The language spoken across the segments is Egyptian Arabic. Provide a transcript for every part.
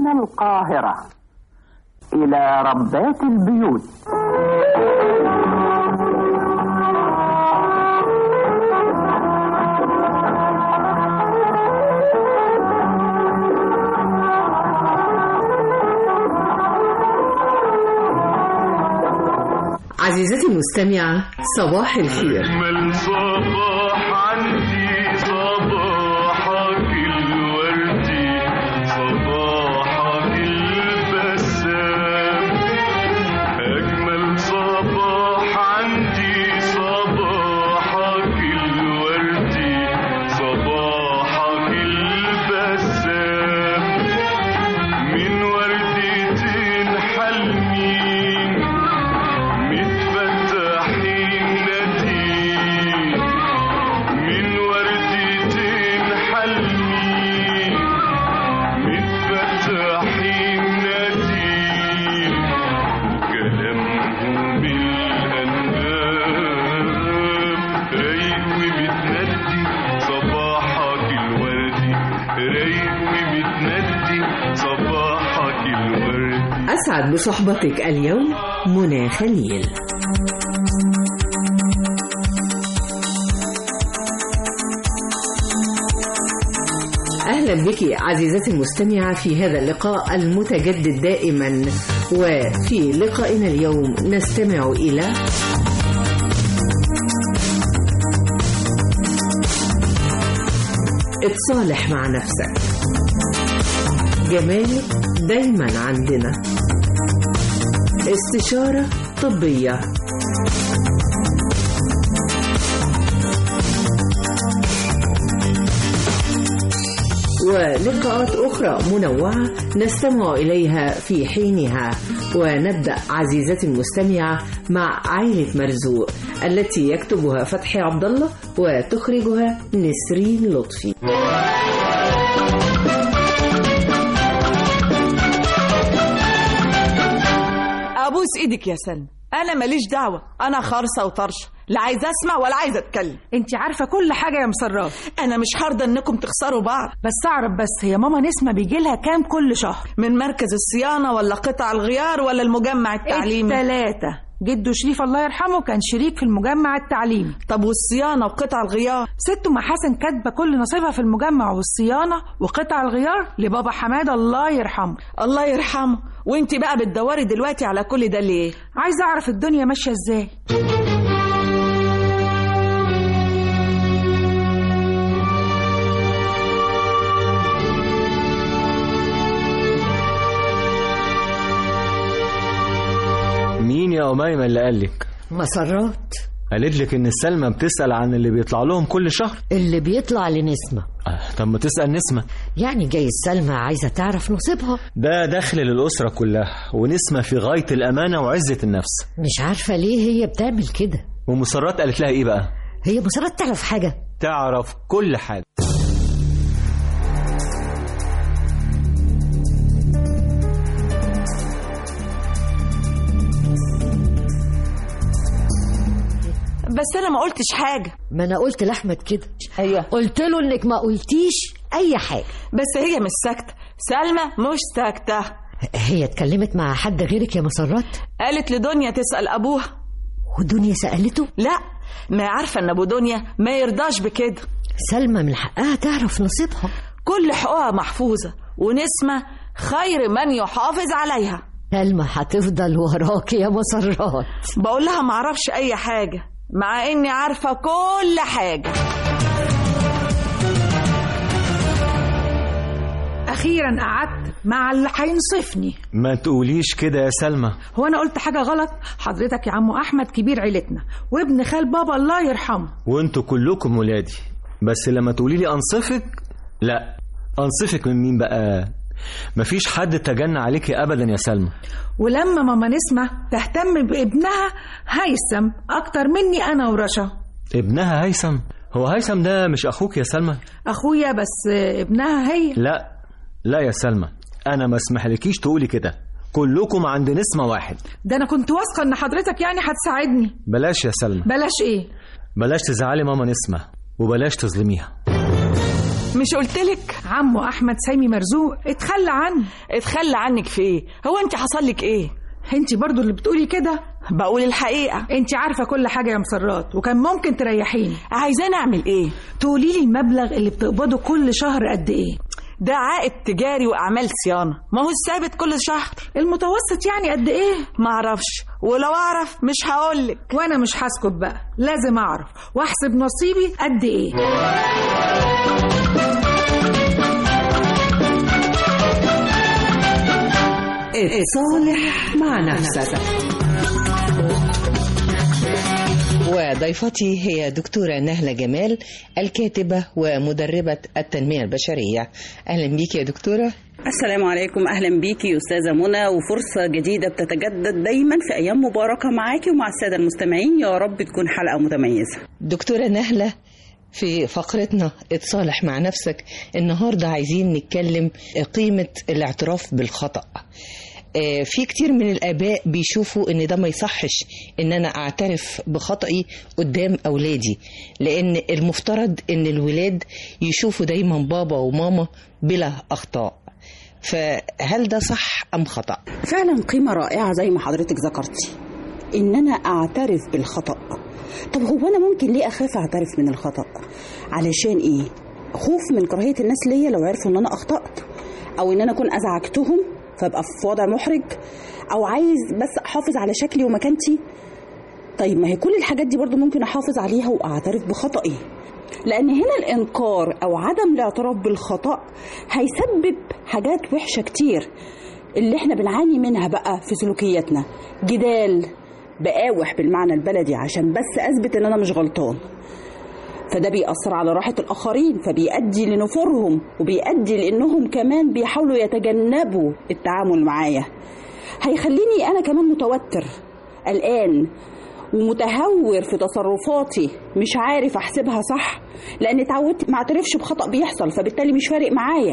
من القاهرة إلى ربات البيوت عزيزتي المستمعة صباح الخير أجمل صباح عندي صباحك الوردي صباحك البسام أجمل صباح عندي صباحك الوردي صباحك البسام من وردتين حلمين متفتحين نادين من وردتين حلمين متفتحين نادين وكلامهم الأنهام رايق ومتندي صباحك الوردي رايق ومتندي صباحك الوردي أسعد بصحبتك اليوم منى خليل أهلا بك عزيزتي المستمعة في هذا اللقاء المتجدد دائما وفي لقائنا اليوم نستمع إلى اتصالح مع نفسك جمالك دايما عندنا استشارة طبية ولقاءات أخرى منوعة نستمع إليها في حينها ونبدأ عزيزتي المستمعة مع عائلة مرزوق التي يكتبها فتحي عبد الله وتخرجها نسرين لطفي ابوس ايدك يا سلمى انا ماليش دعوه انا خارصه وطرشه لا عايزه اسمع ولا عايزه اتكلم انت عارفه كل حاجه يا مسرات انا مش هرضى انكم تخسروا بعض بس اعرف بس هي ماما نسمه بيجي لها كام كل شهر من مركز الصيانه ولا قطع الغيار ولا المجمع التعليمي التلاتة جده شريف الله يرحمه كان شريك في المجمع التعليمي طب والصيانه وقطع الغيار ست ام حسن كاتبه كل نصيبها في المجمع والصيانه وقطع الغيار لبابا حماده الله يرحمه الله يرحمه وانت بقى بتدوري دلوقتي على كل ده ليه عايزه اعرف الدنيا ماشيه ازاي مين يا أميمة اللي قالك؟ مسرات قالت لك إن السلمى بتسأل عن اللي بيطلع لهم كل شهر؟ اللي بيطلع لنسمة آه، طب ما تسأل نسمة يعني جاي سلمى عايزة تعرف نصيبها ده دخل للأسرة كلها ونسمة في غاية الأمانة وعزة النفس مش عارفة ليه هي بتعمل كده ومسرات قالت لها إيه بقى؟ هي مسرات تعرف حاجة تعرف كل حاجة بس انا ما قلتش حاجه ما أنا قلت لأحمد كده ايوه قلت له إنك ما قلتيش أي حاجة بس هي مش ساكته سلمى مش ساكته هي اتكلمت مع حد غيرك يا مسرات قالت لدنيا تسال ابوها ودنيا سألته لا ما هي عارفه ان ابو دنيا ما يرضاش بكده سلمى من حقها تعرف نصيبها كل حقوقها محفوظه ونسمه خير من يحافظ عليها سلمى هتفضل وراك يا مسرات بقول لها معرفش اي حاجه مع اني عارفه كل حاجه اخيرا قعدت مع اللي هينصفني ما تقوليش كده يا سلمى هو انا قلت حاجه غلط حضرتك يا عمو احمد كبير عيلتنا وابن خال بابا الله يرحمه وانتوا كلكم ولادي بس لما تقولي لي أنصفك لا أنصفك من مين بقى؟ مفيش حد تجنى عليكي أبدا يا سلمى ولما ماما نسمة تهتم بابنها هيثم اكتر مني انا ورشا ابنها هيثم هو هيثم ده مش أخوك يا سلمى؟ اخويا بس ابنها هي لا لا يا سلمى أنا ما اسمحلكيش تقولي كده كلكم عند نسمة واحد ده انا كنت واثقه ان حضرتك يعني هتساعدني بلاش يا سلمى بلاش ايه بلاش تزعلي ماما نسمة وبلاش تظلميها مش قلتلك عمو احمد سامي مرزوق اتخلى عنه اتخلى عنك في ايه هو انت حصل لك ايه انت برضو اللي بتقولي كده بقول الحقيقه انت عارفه كل حاجه يا مسرات وكان ممكن تريحيني عايزاني اعمل ايه تقولي لي المبلغ اللي بتقبضه كل شهر قد ايه ده عائد تجاري واعمال صيانه ما هو الثابت كل شهر المتوسط يعني قد ايه معرفش ولو اعرف مش هقولك وانا مش هسكت بقى لازم اعرف واحسب نصيبي قد ايه اتصالح مع نفسك وضيفتي هي دكتورة نهلة جمال الكاتبة ومدربة التنمية البشرية أهلا بيك يا دكتورة السلام عليكم اهلا بيكي استاذه منى وفرصه جديده بتتجدد دايما في ايام مباركه معاكي ومع الساده المستمعين يا رب تكون حلقه متميزه دكتورة نهلة في فقرتنا اتصالح مع نفسك النهاردة عايزين نتكلم قيمة الاعتراف بالخطأ آه، في كتير من الآباء بيشوفوا إن ده ما يصحش إن أنا أعترف بخطئي قدام أولادي لأن المفترض إن الولاد يشوفوا دايما بابا وماما بلا أخطاء فهل ده صح أم خطأ؟ فعلا قيمه رائعه زي ما حضرتك ذكرتي ان انا اعترف بالخطا طب هو انا ممكن ليه اخاف اعترف من الخطا علشان ايه خوف من كراهيه الناس ليا لو عرفوا ان انا اخطات او ان انا اكون ازعجتهم فابقى في وضع محرج او عايز بس احافظ على شكلي ومكانتي طيب ما هي كل الحاجات دي برضو ممكن احافظ عليها واعترف بخطئي لان هنا الانكار او عدم الاعتراف بالخطا هيسبب حاجات وحشه كتير اللي احنا بنعاني منها بقى في سلوكياتنا جدال بقاوح بالمعنى البلدي عشان بس اثبت ان انا مش غلطان فده بيأثر على راحة الآخرين فبيؤدي لنفورهم وبيؤدي لأنهم كمان بيحاولوا يتجنبوا التعامل معايا هيخليني أنا كمان متوتر قلقان ومتهور في تصرفاتي مش عارف أحسبها صح لأن اتعودت ما اعترفش بخطأ بيحصل فبالتالي مش فارق معايا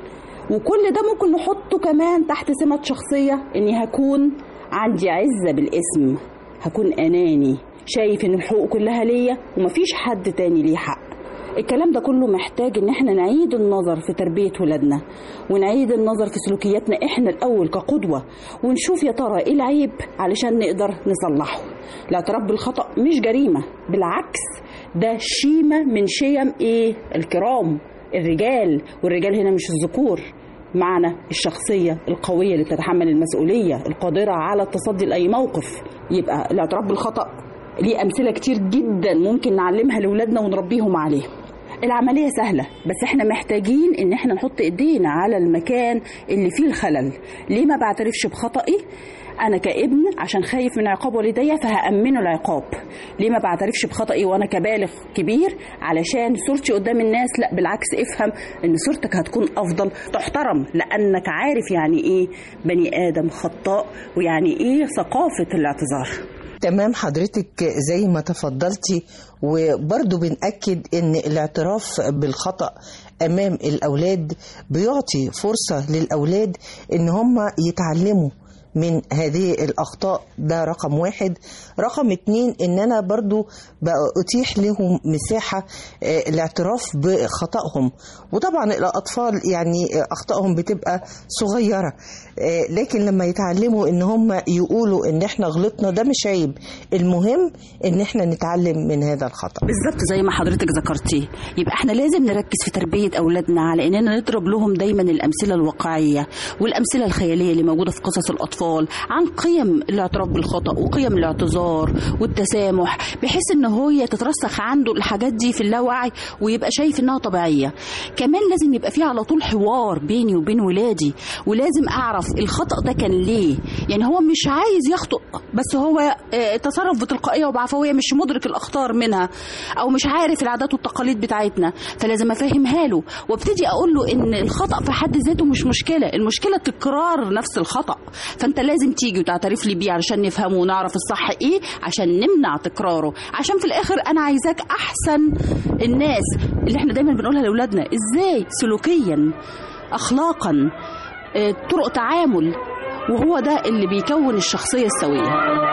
وكل ده ممكن نحطه كمان تحت سمة شخصية إني هكون عندي عزة بالاسم هكون أناني شايف إن الحقوق كلها ليا ومفيش حد تاني ليه حق الكلام ده كله محتاج ان احنا نعيد النظر في تربية ولادنا ونعيد النظر في سلوكياتنا احنا الاول كقدوة ونشوف يا ترى ايه العيب علشان نقدر نصلحه الاعتراف بالخطأ مش جريمة بالعكس ده شيمة من شيم ايه الكرام الرجال والرجال هنا مش الذكور معنى الشخصية القوية اللي بتتحمل المسؤولية القادرة على التصدي لأي موقف يبقى الاعتراف بالخطأ ليه أمثلة كتير جدا ممكن نعلمها لأولادنا ونربيهم عليه العملية سهلة بس احنا محتاجين ان احنا نحط ايدينا على المكان اللي فيه الخلل ليه ما بعترفش بخطئي انا كابن عشان خايف من عقاب والدي فهامنه العقاب ليه ما بعترفش بخطئي وانا كبالغ كبير علشان صورتي قدام الناس لا بالعكس افهم ان صورتك هتكون افضل تحترم لانك عارف يعني ايه بني ادم خطاء ويعني ايه ثقافه الاعتذار تمام حضرتك زي ما تفضلتي وبرضو بنأكد ان الاعتراف بالخطأ امام الاولاد بيعطي فرصة للاولاد ان هم يتعلموا من هذه الأخطاء ده رقم واحد رقم اتنين ان انا برضو بقى اتيح لهم مساحة آه، الاعتراف بخطأهم وطبعا الاطفال يعني آه، اخطائهم بتبقى صغيرة آه، لكن لما يتعلموا ان هم يقولوا ان احنا غلطنا ده مش عيب المهم ان احنا نتعلم من هذا الخطأ بالظبط زي ما حضرتك ذكرتيه يبقى احنا لازم نركز في تربيه اولادنا على اننا نضرب لهم دايما الامثله الواقعيه والامثله الخياليه اللي موجوده في قصص الاطفال عن قيم الاعتراف بالخطا وقيم الاعتذار والتسامح بحيث ان هو تترسخ عنده الحاجات دي في اللاوعي ويبقى شايف انها طبيعيه كمان لازم يبقى في على طول حوار بيني وبين ولادي ولازم اعرف الخطا ده كان ليه يعني هو مش عايز يخطئ بس هو آه، تصرف بتلقائيه وبعفويه مش مدرك الاخطار منها او مش عارف العادات والتقاليد بتاعتنا فلازم افهمها له وابتدي اقول له ان الخطا في حد ذاته مش مشكله المشكله تكرار نفس الخطا فانت لازم تيجي وتعترف لي بيه علشان نفهمه ونعرف الصح ايه عشان نمنع تكراره عشان في الاخر انا عايزاك احسن الناس اللي احنا دايما بنقولها لاولادنا ازاي سلوكيا اخلاقا آه، طرق تعامل وهو ده اللي بيكون الشخصيه السويه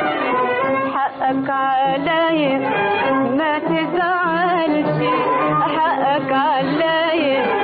حقك عليا ما تزعلش حقك عليا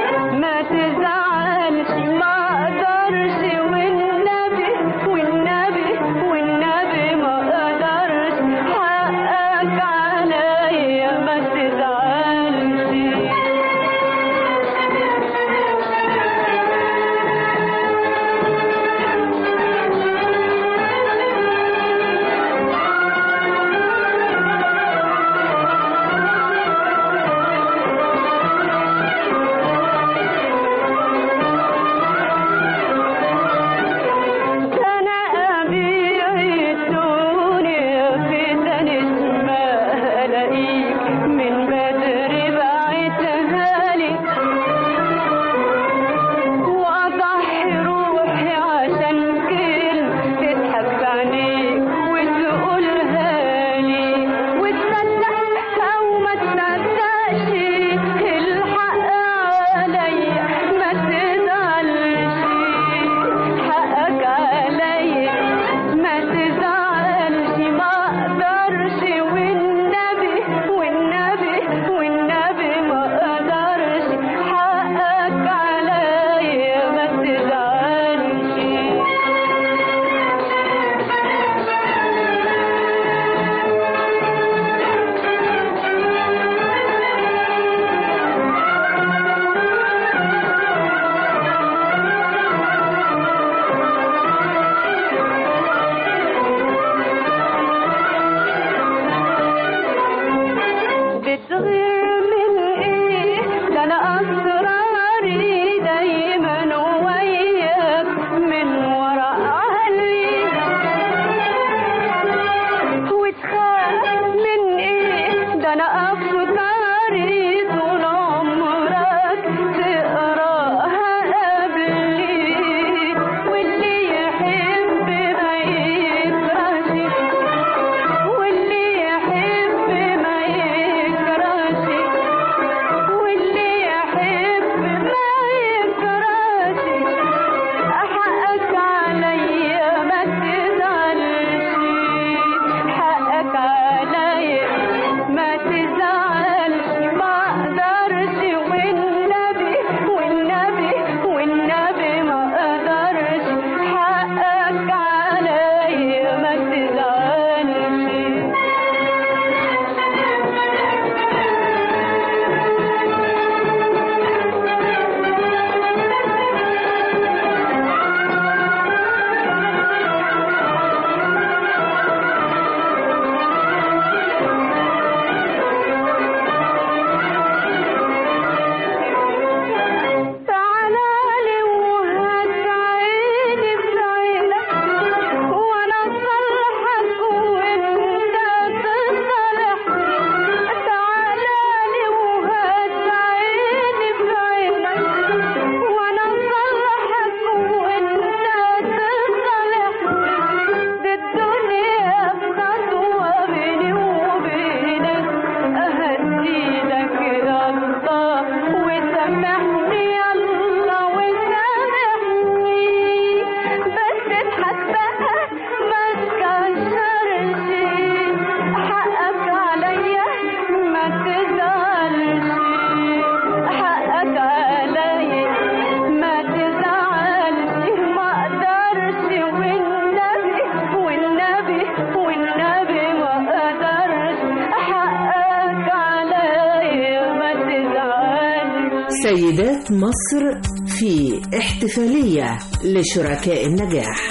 سيدات مصر في احتفالية لشركاء النجاح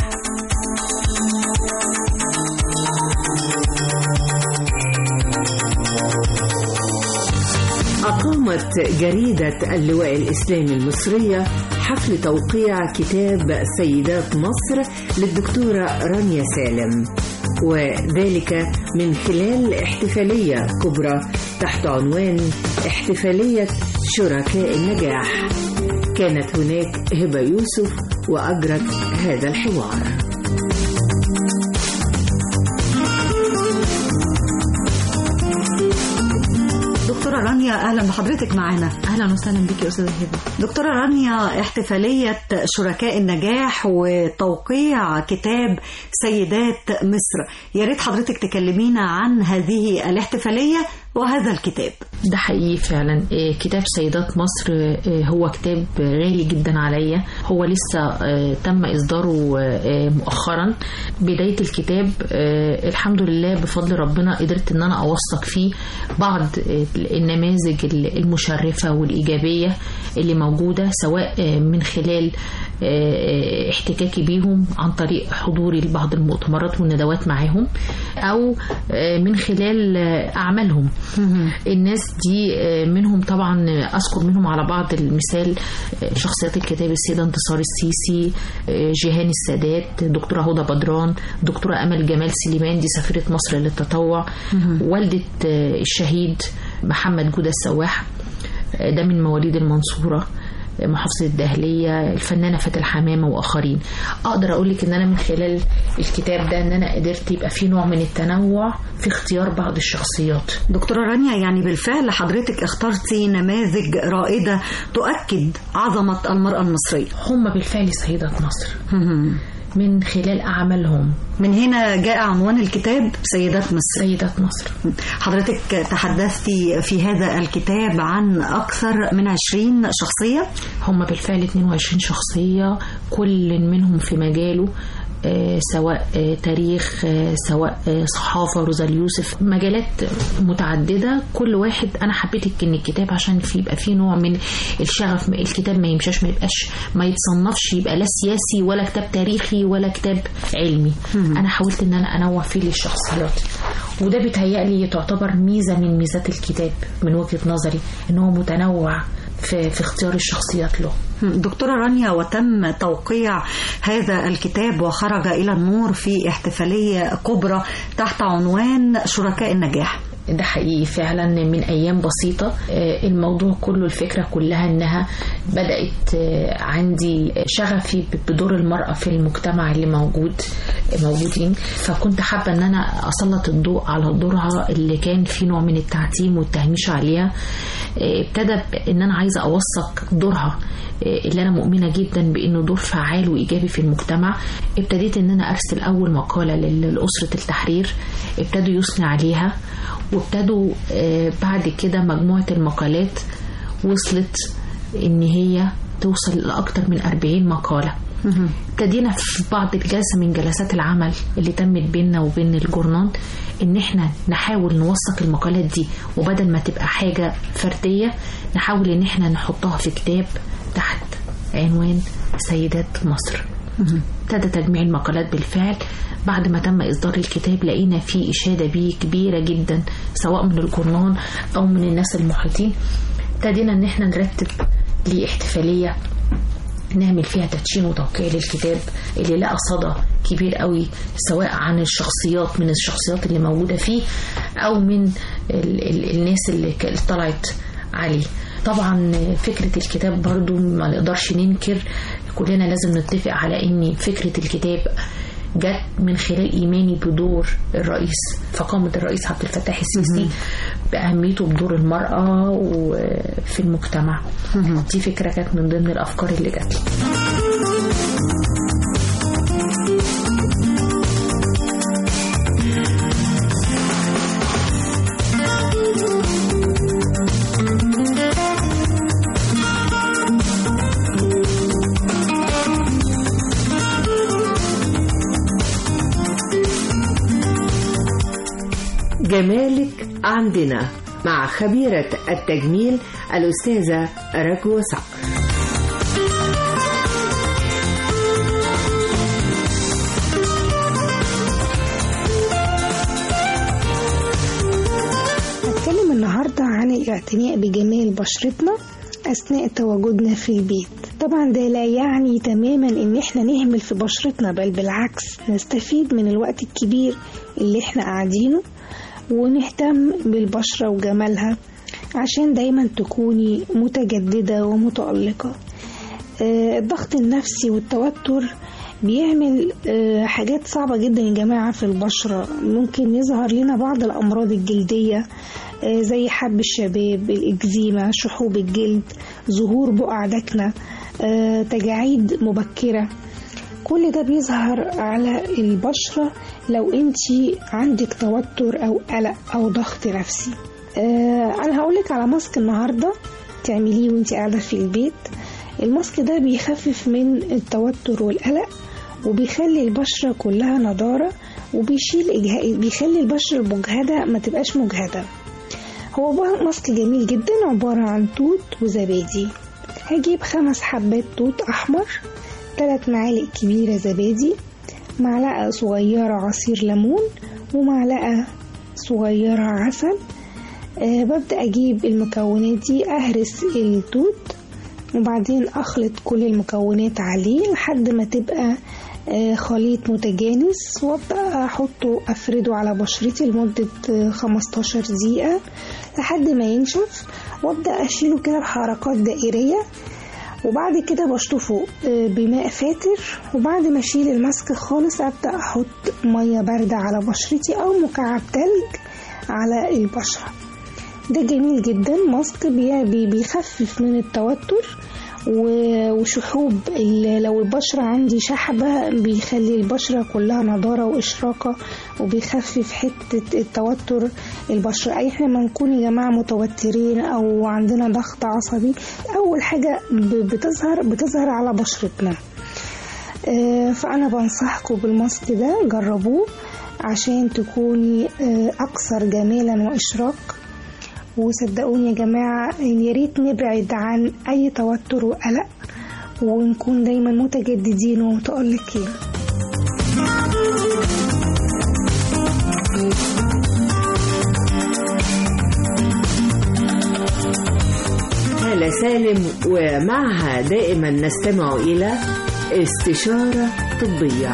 أقامت جريدة اللواء الإسلامي المصرية حفل توقيع كتاب سيدات مصر للدكتورة رانيا سالم وذلك من خلال احتفالية كبرى تحت عنوان احتفالية شركاء النجاح كانت هناك هبة يوسف وأجرت هذا الحوار دكتورة رانيا أهلا بحضرتك معنا أهلا وسهلا بك يا أستاذة هبة دكتورة رانيا احتفالية شركاء النجاح وتوقيع كتاب سيدات مصر يا ريت حضرتك تكلمينا عن هذه الاحتفالية وهذا الكتاب ده حقيقي فعلا إيه، كتاب سيدات مصر إيه، هو كتاب غالي جدا عليا هو لسه إيه، تم إصداره إيه، مؤخرا بداية الكتاب إيه، الحمد لله بفضل ربنا قدرت إن أنا أوثق فيه بعض إيه، النماذج المشرفة والإيجابية اللي موجودة سواء إيه، من خلال إيه، احتكاكي بيهم عن طريق حضوري لبعض المؤتمرات والندوات معاهم أو إيه، من خلال إيه، أعمالهم الناس دي آه، منهم طبعا آه، اذكر منهم على بعض المثال آه، شخصيات الكتاب السيده انتصار السيسي آه، جيهان السادات دكتوره هدى بدران دكتوره امل جمال سليمان دي سفيره مصر للتطوع والده آه، الشهيد محمد جودة السواح آه، ده من مواليد المنصوره محافظة الدهلية الفنانة فاتن حمامة وآخرين أقدر أقول لك إن أنا من خلال الكتاب ده إن أنا قدرت يبقى في نوع من التنوع في اختيار بعض الشخصيات دكتورة رانيا يعني بالفعل حضرتك اخترتي نماذج رائدة تؤكد عظمة المرأة المصرية هم بالفعل سيدات مصر من خلال أعمالهم من هنا جاء عنوان الكتاب سيدات مصر سيدات مصر حضرتك تحدثتي في هذا الكتاب عن أكثر من 20 شخصية هم بالفعل 22 شخصية كل منهم في مجاله آه، سواء آه، تاريخ آه، سواء آه، صحافة روزال يوسف مجالات متعددة كل واحد أنا حبيت إن الكتاب عشان في يبقى فيه نوع من الشغف الكتاب ما يمشاش ما يبقاش ما يتصنفش يبقى لا سياسي ولا كتاب تاريخي ولا كتاب علمي أنا حاولت إن أنا أنوع فيه للشخصيات وده بيتهيألي تعتبر ميزة من ميزات الكتاب من وجهة نظري إن هو متنوع في, في اختيار الشخصيات له دكتورة رانيا وتم توقيع هذا الكتاب وخرج إلى النور في احتفالية كبرى تحت عنوان شركاء النجاح ده حقيقي فعلا من ايام بسيطه آه، الموضوع كله الفكره كلها انها بدات آه، عندي شغفي بدور المراه في المجتمع اللي موجود موجودين فكنت حابه ان انا اسلط الضوء على دورها اللي كان في نوع من التعتيم والتهميش عليها آه، ابتدى ان انا عايزه اوثق دورها آه، اللي انا مؤمنه جدا بانه دور فعال وايجابي في المجتمع ابتديت ان انا ارسل اول مقاله لل- لاسره التحرير ابتدوا يثني عليها وابتدوا آه، بعد كده مجموعه المقالات وصلت ان هي توصل لاكثر من 40 مقاله ابتدينا في بعض الجلسه من جلسات العمل اللي تمت بيننا وبين الجورنال ان احنا نحاول نوثق المقالات دي وبدل ما تبقى حاجه فرديه نحاول ان احنا نحطها في كتاب تحت عنوان سيدات مصر ابتدى تجميع المقالات بالفعل بعد ما تم إصدار الكتاب لقينا فيه إشادة بيه كبيرة جدا سواء من الجورنال أو من الناس المحيطين ابتدينا إن احنا نرتب لاحتفالية نعمل فيها تدشين وتوقيع للكتاب اللي لقى صدى كبير قوي سواء عن الشخصيات من الشخصيات اللي موجودة فيه أو من ال ال الناس اللي ك- اللي طلعت عليه طبعا فكرة الكتاب برضو ما نقدرش ننكر كلنا لازم نتفق على ان فكرة الكتاب جت من خلال ايماني بدور الرئيس فقامة الرئيس عبد الفتاح السيسي باهميته بدور المرأة وفي المجتمع دي فكرة كانت من ضمن الافكار اللي جت لي جمالك عندنا مع خبيرة التجميل الأستاذة رجوة صقر هتكلم النهاردة عن الاعتناء بجمال بشرتنا أثناء تواجدنا في البيت طبعا ده لا يعني تماما ان احنا نهمل في بشرتنا بل بالعكس نستفيد من الوقت الكبير اللي احنا قاعدينه ونهتم بالبشرة وجمالها عشان دايما تكوني متجددة ومتألقة آه، الضغط النفسي والتوتر بيعمل آه، حاجات صعبة جدا يا جماعة في البشرة ممكن يظهر لنا بعض الأمراض الجلدية آه، زي حب الشباب الإكزيما شحوب الجلد ظهور بقع دكنة آه، تجاعيد مبكرة كل ده بيظهر على البشرة لو انت عندك توتر أو قلق أو ضغط نفسي آه، أنا هقولك على ماسك النهاردة تعمليه وانت قاعدة في البيت الماسك ده بيخفف من التوتر والقلق وبيخلي البشرة كلها نضارة وبيشيل إجهاء بيخلي البشرة المجهدة ما تبقاش مجهدة هو بقى ماسك جميل جدا عبارة عن توت وزبادي هجيب خمس حبات توت أحمر ثلاث معالق كبيرة زبادي معلقة صغيرة عصير ليمون ومعلقة صغيرة عسل أه ببدأ أجيب المكونات دي أهرس التوت وبعدين أخلط كل المكونات عليه لحد ما تبقى آه، خليط متجانس وابدأ أحطه أفرده على بشرتي لمدة آه، 15 دقيقة لحد ما ينشف وابدأ أشيله كده بحركات دائرية وبعد كده بشطفه آه، بماء فاتر وبعد ما أشيل الماسك خالص أبدأ أحط مية باردة على بشرتي أو مكعب تلج على البشرة ده جميل جدا ماسك بي- بي- بيخفف من التوتر و- وشحوب ال- لو البشرة عندي شحبة بيخلي البشرة كلها نضارة وإشراقة وبيخفف حتة التوتر البشرة أي احنا ما نكون يا جماعة متوترين أو عندنا ضغط عصبي أول حاجة ب- بتظهر بتظهر على بشرتنا آه، فأنا بنصحكم بالماسك ده جربوه عشان تكوني آه، أكثر جمالا وإشراق وصدقوني يا جماعة يا ريت نبعد عن أي توتر وقلق ونكون دايما متجددين ومتألقين هالة سالم ومعها دائما نستمع إلى استشارة طبية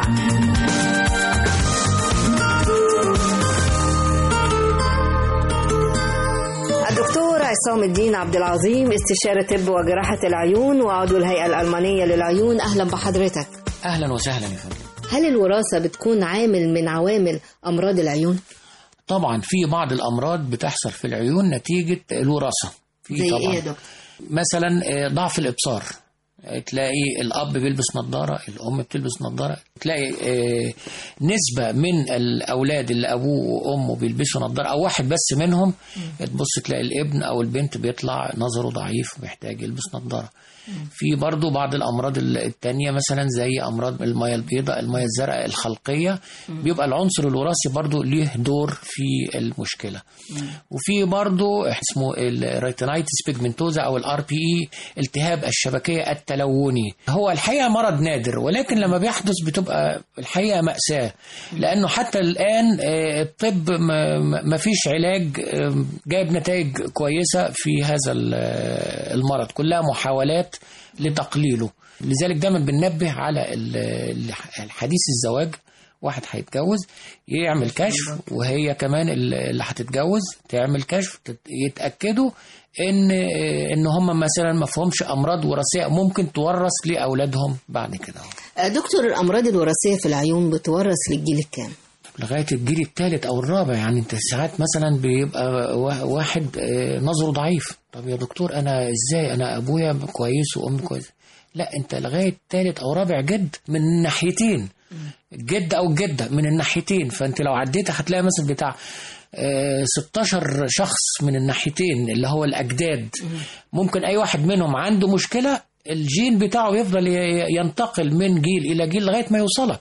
الدكتور عصام الدين عبد العظيم استشارة طب وجراحة العيون وعضو الهيئة الألمانية للعيون أهلا بحضرتك اهلا وسهلا يا فندم هل الوراثة بتكون عامل من عوامل أمراض العيون؟ طبعا في بعض الامراض بتحصل في العيون نتيجه الوراثه في زي طبعا إيه يا دكتور؟ مثلا آه، ضعف الابصار آه، تلاقي الاب بيلبس نظاره الام بتلبس نظاره تلاقي آه، نسبه من الاولاد اللي ابوه وامه بيلبسوا نظاره او واحد بس منهم تبص تلاقي الابن او البنت بيطلع نظره ضعيف محتاج يلبس نظاره في برضو بعض الامراض ال- التانية مثلا زي امراض المياه البيضاء المياه الزرقاء الخلقيه بيبقى العنصر الوراثي برضو ليه دور في المشكله وفي برضو اسمه الريتينايتس بيجمنتوزا او الار بي اي التهاب الشبكيه التلوني هو الحقيقه مرض نادر ولكن لما بيحدث بتبقى الحقيقه ماساه لانه حتى الان آه، الطب ما- ما ما فيش علاج آه، جايب نتائج كويسه في هذا ال- آه، المرض كلها محاولات لتقليله لذلك دايما بننبه على ال- ال- الحديث الزواج واحد هيتجوز يعمل كشف وهي كمان اللي هتتجوز تعمل كشف تت- يتاكدوا ان ان هم مثلا ما فيهمش امراض وراثيه ممكن تورث لاولادهم بعد كده آه، دكتور الأمراض الوراثية في العيون بتورث للجيل الكام؟ لغايه الجيل الثالث او الرابع يعني انت ساعات مثلا بيبقى وا- واحد آه، نظره ضعيف طب يا دكتور انا ازاي انا ابويا كويس وامي كويسه لا انت لغايه ثالث او رابع جد من الناحيتين الجد او الجده من الناحيتين فانت لو عديت هتلاقي مثلا بتاع آه، 16 شخص من الناحيتين اللي هو الاجداد ممكن اي واحد منهم عنده مشكله الجين بتاعه يفضل ي- ينتقل من جيل الى جيل لغايه ما يوصلك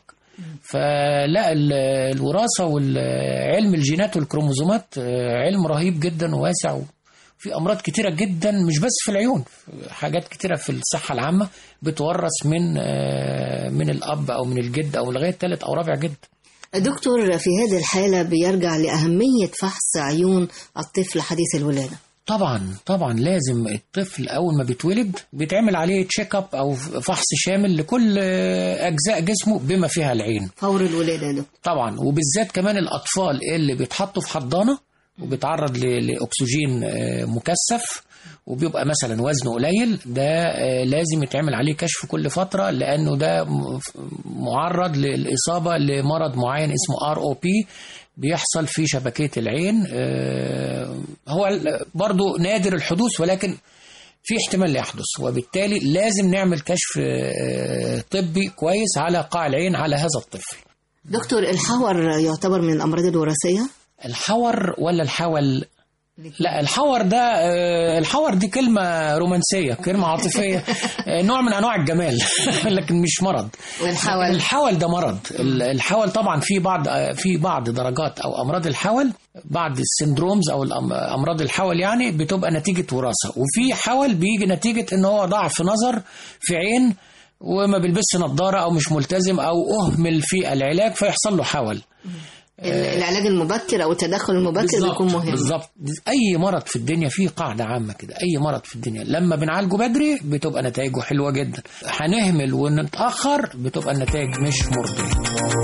فلا ال- الوراثه والعلم الجينات والكروموزومات آه، علم رهيب جدا وواسع وفي في امراض كتيره جدا مش بس في العيون حاجات كتيره في الصحه العامه بتورث من آه، من الاب او من الجد او لغايه ثالث او رابع جد دكتور في هذه الحالة بيرجع لأهمية فحص عيون الطفل حديث الولادة طبعا طبعا لازم الطفل اول ما بيتولد بيتعمل عليه تشيك اب او فحص شامل لكل آه، اجزاء جسمه بما فيها العين فور الولادة يا دكتور طبعا وبالذات كمان الاطفال اللي بيتحطوا في حضانه وبيتعرض ل- لاكسجين آه، مكثف وبيبقى مثلا وزنه قليل ده آه، لازم يتعمل عليه كشف كل فتره لانه ده م- معرض للاصابه لمرض معين اسمه ار او بي بيحصل في شبكيه العين آه، هو ال- برضو نادر الحدوث ولكن في احتمال يحدث وبالتالي لازم نعمل كشف آه، طبي كويس على قاع العين على هذا الطفل دكتور الحور يعتبر من الأمراض الوراثية الحور ولا الحول لا الحور ده آه، الحور دي كلمة رومانسية كلمة عاطفية آه، نوع من أنواع الجمال لكن مش مرض والحول؟ الحول ده مرض ال- الحول طبعا في بعض آه، في بعض درجات أو أمراض الحول بعض السندرومز أو الأم- أمراض الحول يعني بتبقى نتيجة وراثة وفي حول بيجي نتيجة إن هو ضعف نظر في عين وما بيلبسش نظارة أو مش ملتزم أو أهمل في العلاج فيحصل له حول ال- العلاج المبكر أو التدخل المبكر بالظبط، بيكون مهم بالظبط اي مرض في الدنيا فيه قاعده عامه كده اي مرض في الدنيا لما بنعالجه بدري بتبقى نتائجه حلوه جدا هنهمل ونتاخر بتبقى النتائج مش مرضيه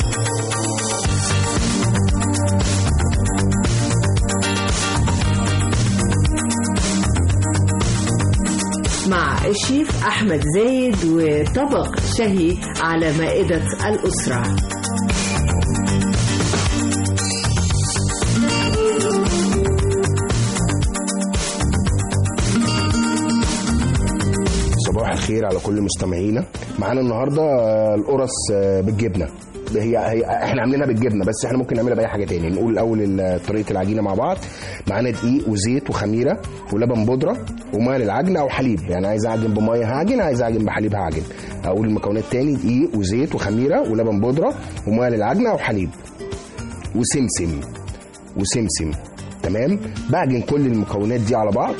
مع الشيف أحمد زايد وطبق شهي على مائدة الأسرة صباح الخير على كل مستمعينا معانا النهارده آه، القرص آه، بالجبنه هي هي احنا عاملينها بالجبنه بس احنا ممكن نعملها باي حاجه تاني نقول الاول ال- طريقه العجينه مع بعض معانا دقيق وزيت وخميره ولبن بودره وميه للعجن او حليب يعني عايز اعجن بميه هعجن عايز اعجن بحليب هعجن اقول المكونات تاني دقيق وزيت وخميره ولبن بودره وميه للعجن او حليب وسمسم وسمسم تمام بعجن كل المكونات دي على بعض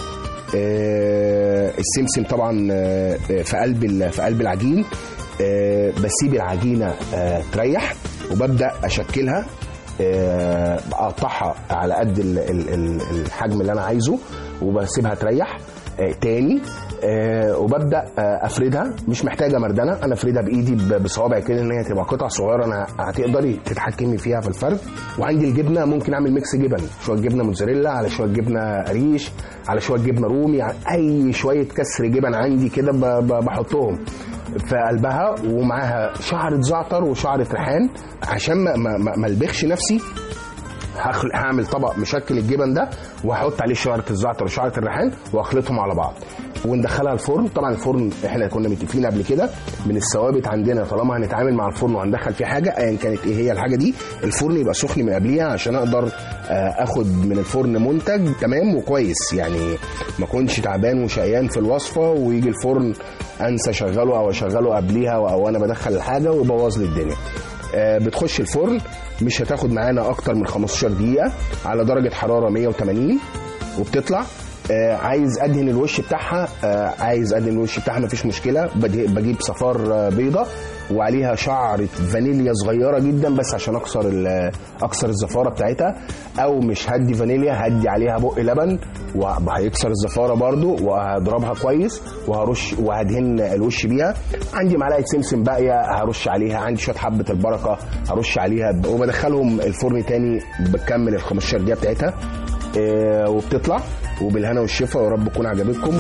آه السمسم طبعا آه في قلب ال- في قلب العجين آه بسيب العجينه آه تريح وببدا اشكلها آه بقطعها على قد ال- ال- ال- الحجم اللي انا عايزه وبسيبها تريح آه تاني آه وببدا آه افردها مش محتاجه مردنه انا افردها بايدي ب- بصوابعي كده ان هي تبقى قطع صغيره انا هتقدري تتحكمي فيها في الفرد وعندي الجبنه ممكن اعمل ميكس جبن شويه جبنه موتزاريلا على شويه جبنه قريش على شويه جبنه رومي على اي شويه كسر جبن عندي كده ب- ب- بحطهم في قلبها ومعاها شعرة زعتر وشعرة ريحان عشان ما ما ما- ما البخش نفسي هخل- هعمل طبق مشكل الجبن ده وهحط عليه شعره الزعتر وشعره الريحان واخلطهم على بعض وندخلها الفرن طبعا الفرن احنا كنا متفقين قبل كده من الثوابت عندنا طالما هنتعامل مع الفرن وهندخل فيه حاجه ايا كانت ايه هي الحاجه دي الفرن يبقى سخن من قبليها عشان اقدر آه، اخد من الفرن منتج تمام وكويس يعني ما اكونش تعبان وشقيان في الوصفه ويجي الفرن انسى اشغله او اشغله قبليها او انا بدخل الحاجه ويبوظ لي الدنيا آه، بتخش الفرن مش هتاخد معانا اكتر من 15 دقيقه على درجه حراره 180 وبتطلع آه، عايز ادهن الوش بتاعها آه، عايز ادهن الوش بتاعها مفيش مشكله بده- بجيب صفار آه، بيضه وعليها شعره فانيليا صغيره جدا بس عشان اكسر ال- اكسر الزفاره بتاعتها او مش هدي فانيليا هدي عليها بق لبن وهيكسر الزفاره برضو وهضربها كويس وهرش وهدهن الوش بيها عندي معلقه سمسم باقيه هرش عليها عندي شويه حبه البركه هرش عليها وبدخلهم الفرن تاني بكمل ال 15 دقيقه بتاعتها آه، وبتطلع وبالهنا والشفا ويا رب تكون عجبتكم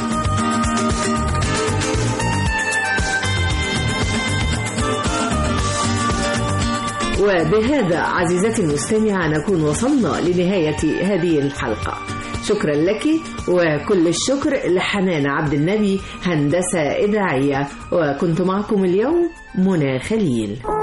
وبهذا عزيزتي المستمعة نكون وصلنا لنهاية هذه الحلقة شكرا لك وكل الشكر لحنان عبد النبي هندسة إذاعية وكنت معكم اليوم منى خليل